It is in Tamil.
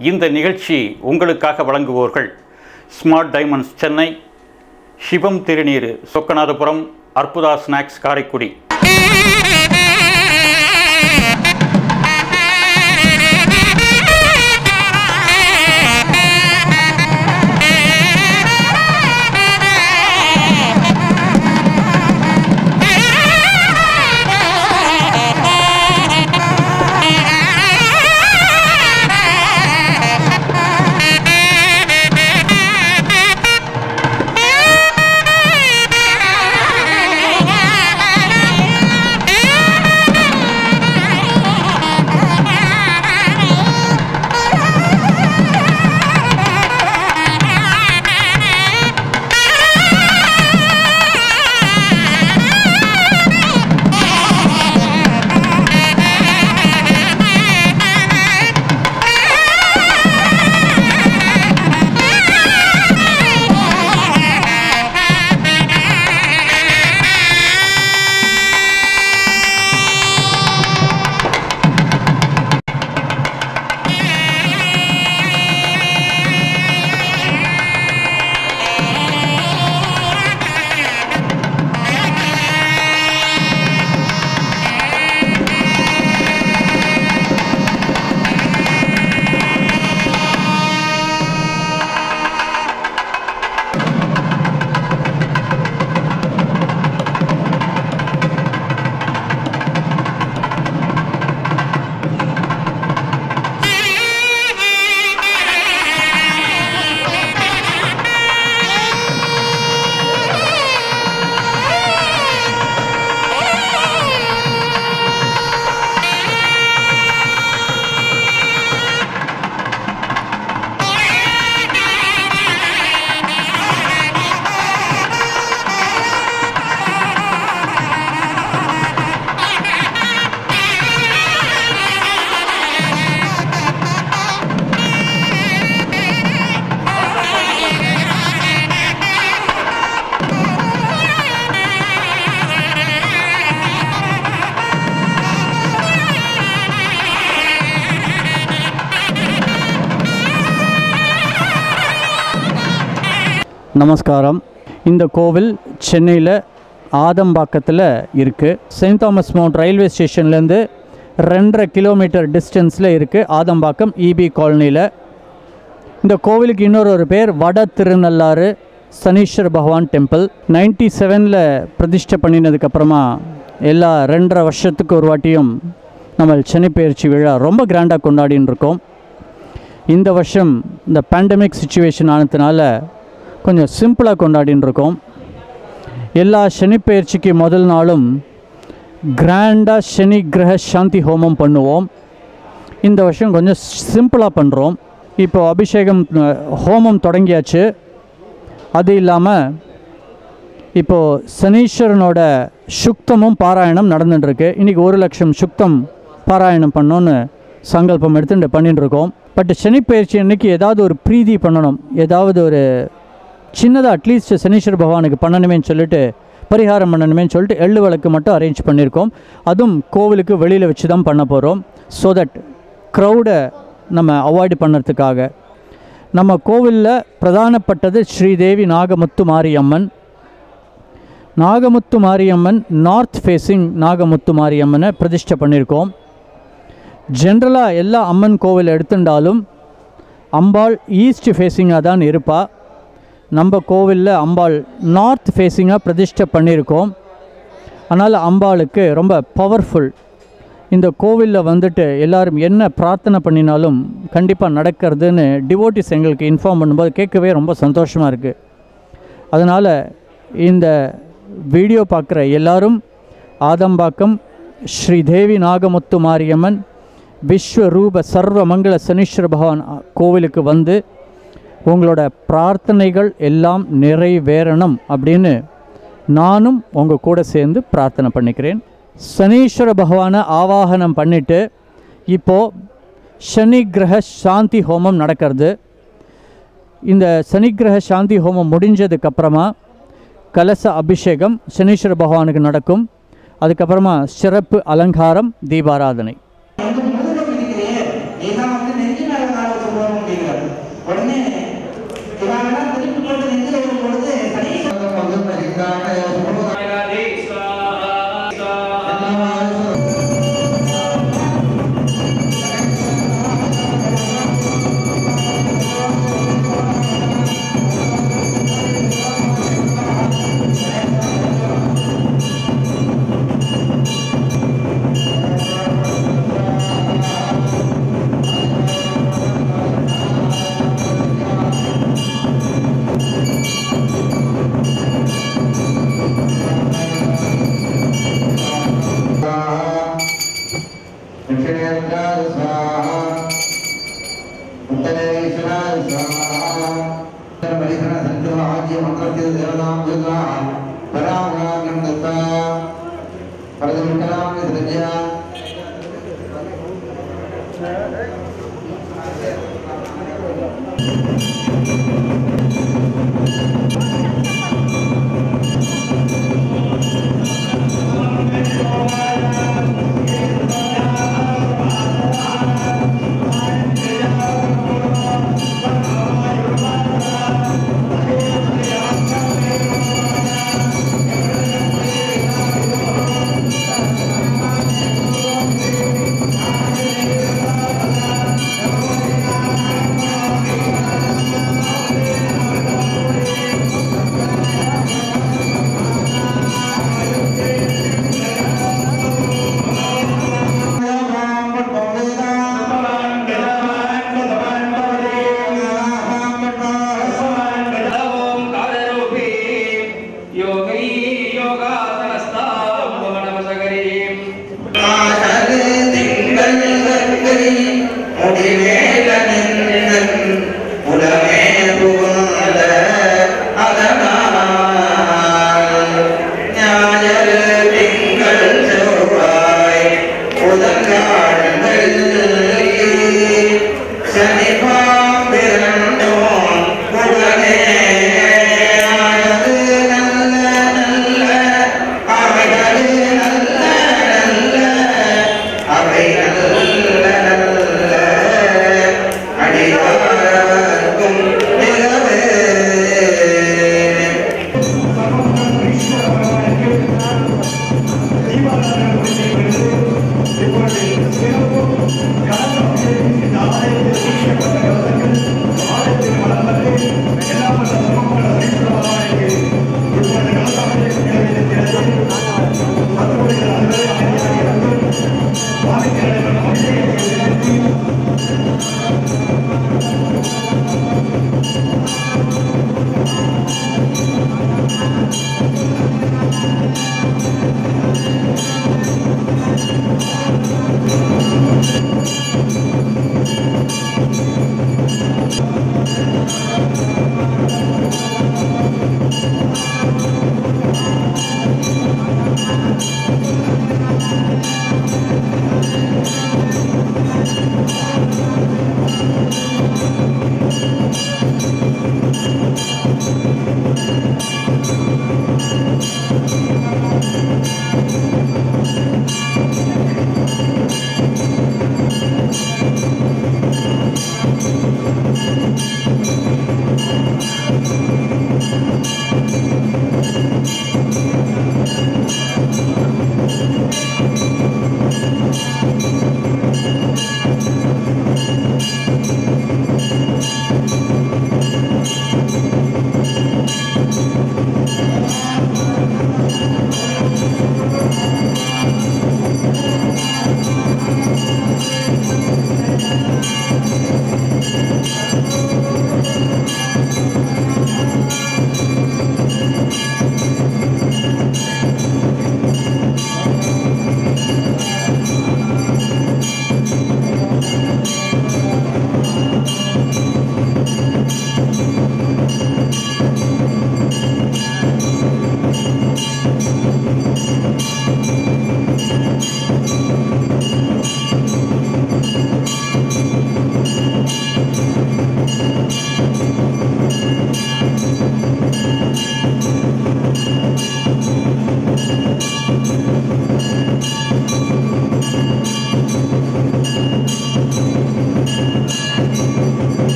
இந்த நிகழ்ச்சி உங்களுக்காக வழங்குவோர்கள் ஸ்மார்ட் டைமண்ட்ஸ் சென்னை சிவம் திருநீர் சொக்கநாதபுரம் அற்புதா ஸ்நாக்ஸ் காரைக்குடி நமஸ்காரம் இந்த கோவில் சென்னையில் ஆதம்பாக்கத்தில் இருக்குது செயின்ட் தாமஸ் மவுண்ட் ரயில்வே ஸ்டேஷன்லேருந்து ரெண்டரை கிலோமீட்டர் டிஸ்டன்ஸில் இருக்குது ஆதம்பாக்கம் இபி காலனியில் இந்த கோவிலுக்கு இன்னொரு ஒரு பேர் வட திருநள்ளாறு சனீஸ்வர பகவான் டெம்பிள் நைன்டி செவனில் பிரதிஷ்டை பண்ணினதுக்கப்புறமா எல்லா ரெண்டரை வருஷத்துக்கு ஒரு வாட்டியும் நம்ம சென்னை பயிற்சி விழா ரொம்ப கிராண்டாக கொண்டாடின்னு இருக்கோம் இந்த வருஷம் இந்த பேண்டமிக் சுச்சுவேஷன் ஆனதுனால கொஞ்சம் சிம்பிளாக கொண்டாடின்னு இருக்கோம் எல்லா சனி பயிற்சிக்கு முதல் நாளும் கிராண்டாக சனி கிரக சாந்தி ஹோமம் பண்ணுவோம் இந்த வருஷம் கொஞ்சம் சிம்பிளாக பண்ணுறோம் இப்போ அபிஷேகம் அஹ், ஹோமம் தொடங்கியாச்சு அது இல்லாமல் இப்போது சனீஸ்வரனோட சுக்தமும் பாராயணம் நடந்துட்டுருக்கு இன்றைக்கி ஒரு லட்சம் சுக்தம் பாராயணம் பண்ணோன்னு சங்கல்பம் எடுத்துட்டு பண்ணிட்டு இருக்கோம் பட் சனி பயிற்சி அன்னைக்கு ஏதாவது ஒரு பிரீதி பண்ணணும் ஏதாவது ஒரு சின்னதாக அட்லீஸ்ட் சனீஸ்வர பகவானுக்கு பண்ணணுமேன்னு சொல்லிட்டு பரிகாரம் பண்ணணுமேன்னு சொல்லிட்டு எள்ளு விளக்கு மட்டும் அரேஞ்ச் பண்ணியிருக்கோம் அதுவும் கோவிலுக்கு வெளியில் வச்சு தான் பண்ண போகிறோம் ஸோ தட் க்ரௌடை நம்ம அவாய்டு பண்ணுறதுக்காக நம்ம கோவிலில் பிரதானப்பட்டது ஸ்ரீதேவி நாகமுத்து மாரியம்மன் நாகமுத்து மாரியம்மன் நார்த் ஃபேஸிங் நாகமுத்து மாரியம்மனை பிரதிஷ்டை பண்ணியிருக்கோம் ஜென்ரலாக எல்லா அம்மன் கோவில் எடுத்துட்டாலும் அம்பாள் ஈஸ்ட் ஃபேஸிங்காக தான் இருப்பா நம்ம கோவிலில் அம்பாள் நார்த் ஃபேஸிங்காக பிரதிஷ்டை பண்ணியிருக்கோம் அதனால் அம்பாளுக்கு ரொம்ப பவர்ஃபுல் இந்த கோவிலில் வந்துட்டு எல்லாரும் என்ன பிரார்த்தனை பண்ணினாலும் கண்டிப்பாக நடக்கிறதுன்னு டிவோட்டிஸ் எங்களுக்கு இன்ஃபார்ம் பண்ணும்போது கேட்கவே ரொம்ப சந்தோஷமாக இருக்குது அதனால் இந்த வீடியோ பார்க்குற எல்லாரும் ஆதம்பாக்கம் ஸ்ரீ தேவி நாகமுத்து மாரியம்மன் விஸ்வரூப சர்வ மங்கள சனீஸ்வர பகவான் கோவிலுக்கு வந்து உங்களோட பிரார்த்தனைகள் எல்லாம் நிறைவேறணும் அப்படின்னு நானும் உங்கள் கூட சேர்ந்து பிரார்த்தனை பண்ணிக்கிறேன் சனீஸ்வர பகவானை ஆவாகனம் பண்ணிட்டு இப்போது சனி கிரக சாந்தி ஹோமம் நடக்கிறது இந்த சனிக்கிரக சாந்தி ஹோமம் முடிஞ்சதுக்கப்புறமா கலச அபிஷேகம் சனீஸ்வர பகவானுக்கு நடக்கும் அதுக்கப்புறமா சிறப்பு அலங்காரம் தீபாராதனை எனக்கு முதுகம் இருக்கிறேன் ஏதாவது நெஞ்சு மேல கால வச்சு போறோம் உடனே இவங்கெல்லாம் திருப்பி கொண்டு நின்று வரும் பொழுது கணேசன் दक्षिणेन्द्राय स्वाहा उत्तरेश्वराय स्वाहा परिहरण सन्धुः आज्य मन्त्रस्य देवतां स्वाहा परामुखाग्रं दत्ता परदुष्करां विसृज्य